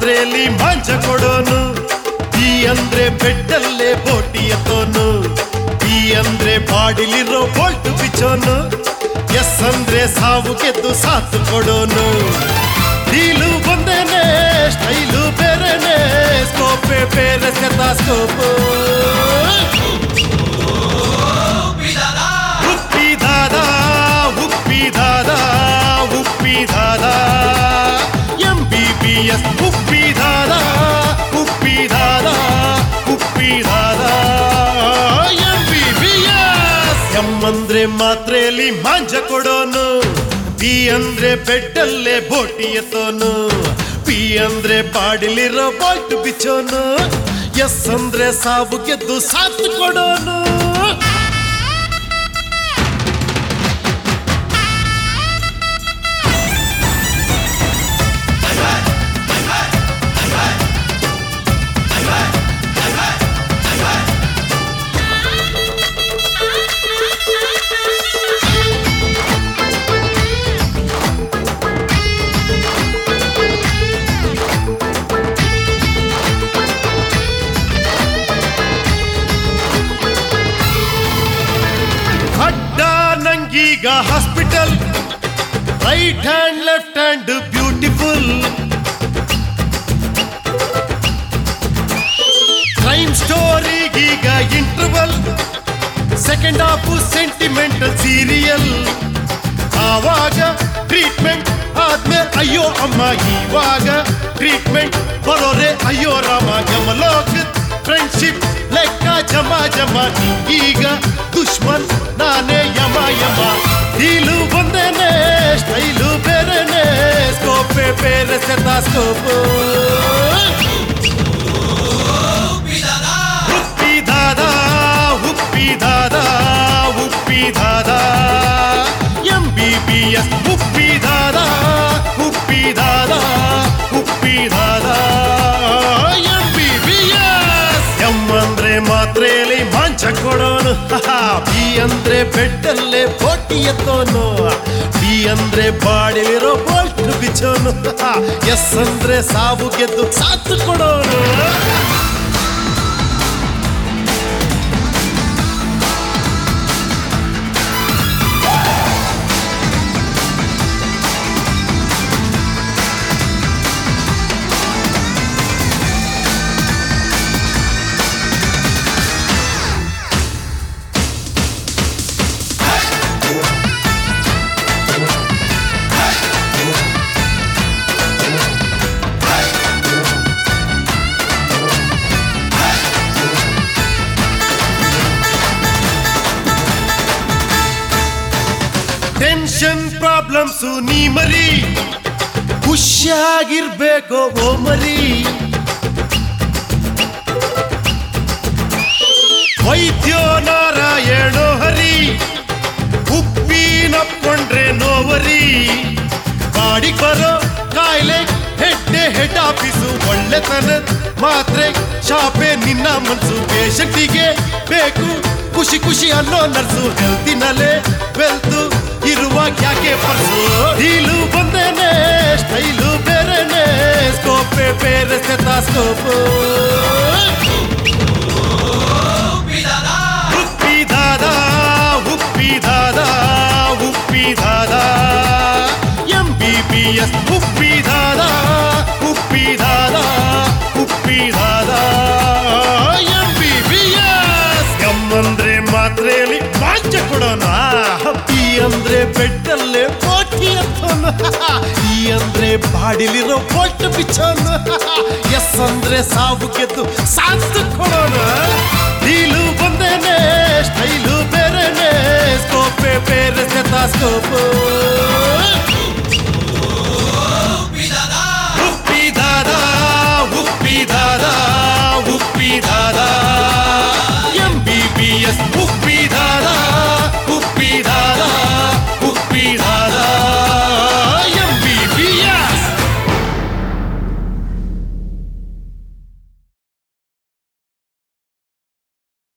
ಮಾತ್ರೆಯಲ್ಲಿ ಮಾಂಜ ಕೊಡೋನು ಈ ಅಂದ್ರೆ ಬೆಡ್ಡಲ್ಲೇ ಬೋಟಿ ಎತ್ತೋನು ಈ ಅಂದ್ರೆ ಬಾಡಿಲಿರೋ ಬೋಲ್ಟ್ ಬಿಚ್ಚೋನು ಎಸ್ ಅಂದ್ರೆ ಸಾವು ಗೆದ್ದು ಸಾಥ್ ಕೊಡೋನು ಡೀಲು ಒಂದೇನೆ ಸ್ಟೈಲು ಬೇರೆನೆ ಸ್ಕೋಪೆ ಬೇರೆ scope Uppidada Uppidada Uppidada M B B S Uppidada Uppidada Uppidada M B B S M ಅಂದ್ರೆ ಮಾತ್ರೆಯಲ್ಲಿ ಮಾಂಜ ಕೊಡೋನು ಬಿ ಅಂದ್ರೆ ಬೆಡ್ಡಲ್ಲೇ ಬೋಟಿ ಎತ್ತೋನು ಪಿ ಅಂದ್ರೆ ಬಾಡಿಲಿರೋ ಬಾಲ್ಟ್ ಬಿಚ್ಚೋನು ಎಸ್ ಅಂದ್ರೆ ಸಾವು ಗೆದ್ದು ಸಾಥ್ ಕೊಡೋನು ಅಡ್ಡ ನಂಗೀಗ hospital right hand left hand beautiful crime ಸ್ಟೋರಿಗೀಗ interval second half sentimental serial ಆವಾಗ ಟ್ರೀಟ್ಮೆಂಟ್ ಆದ್ಮೇಲೆ ಅಯ್ಯೋ ಅಮ್ಮ ಇವಾಗ ಟ್ರೀಟ್ಮೆಂಟ್ ಬರೋರೆ ಅಯ್ಯೋ ರಾಮ ಗಮಲೋಕ ಫ್ರೆಂಡ್ಶಿಪ್ ಲೆಕ್ಕ ಜಮ ಜಮ ಈಗ ದುಶ್ಮನ್ ನಾನೇ ಯಮ ಯಮ ಡೀಲು ಒಂದೇನೆ ಸ್ಟೈಲು ಬೇರೆನೆ ಸ್ಕೋಪೆ ಬೇರೆ scope Uppidada Uppidada Uppidada M B B S Uppidada Uppidada Uppidada M B B S M ಅಂದ್ರೆ ಮಾತ್ರೆಯಲ್ಲಿ ಮಾಂಚ ಕೊಡೋನು ಬಿ ಅಂದ್ರೆ ಬೆಡ್ಡಲ್ಲೇ ಬೋಟಿ ಎತ್ತೋನು ಬಿ ಅಂದ್ರೆ ಬಾಡಿಲಿರೋ ಬೋಲ್ಟ್ ಬಿಚ್ಚೋನು ಎಸ್ ಅಂದ್ರೆ ಸಾವು ಗೆದ್ದು ಸಾಥ್ ಕೊಡೋನು ಟೆನ್ಷನ್ ಪ್ರಾಬ್ಲಮ್ಸ್ ನೀ ಮರಿ ಖುಷಿಯಾಗಿರ್ಬೇಕು ಓ ಮರಿ ವೈದ್ಯೋ ನಾರಾಯಣೋ ಹರಿ ಉಪ್ಪಿನಪ್ಕೊಂಡ್ರೆ ನೋವರಿ ಬಾಡಿ ಬರೋ ಕಾಯಿಲೆ ಹೆಡ್ಡೆ ಹೆಡ್ ಆಫೀಸು ಒಳ್ಳೆತನ ಮಾತ್ರೆ ಶಾಪೆ ನಿನ್ನ ಮನ್ಸು ಪೇಷಂಟಿಗೆ ಬೇಕು ಖುಷಿ ಖುಷಿ ಅನ್ನೋ ನರ್ಸು ಹೆಲ್ತಿನಲ್ಲೇ ವೆಲ್ತು ಇರುವಾಗ ಯಾಕೆ ಪರ್ಸು ಡೀಲು ಬಂದೇನೆ ಸ್ಟೈಲು ಬೇರೆನೆ ಸ್ಕೋಪೆ ಬೇರೆ scope Uppidada Uppidada Uppidada M B B S Uppidada Uppidada Uppidada M B B S M ಅಂದ್ರೆ ಮಾತ್ರೆಯಲ್ಲಿ ಮಾಂಚ ಕೊಡೋಣ ಪಿ ಅಂದ್ರೆ ಬೆಡ್ಡಲ್ಲೇ ಬೋಟಿ ಎತ್ತೋನು ಈ ಅಂದ್ರೆ ಬಾಡಿಲಿರೋ ಬೋಟ್ ಬಿಚ್ಚೋನು ಎಸ್ ಅಂದ್ರೆ ಸಾವು ಗೆದ್ದು ಸಾಥ್ ಕೊಡೋಣ ಡೀಲು ಬಂದೇನೆ ಸ್ಟೈಲು ಬೇರೆನೆ ಸ್ಕೋಪೆ ಬೇರೆ ಸ್ಕೋಪು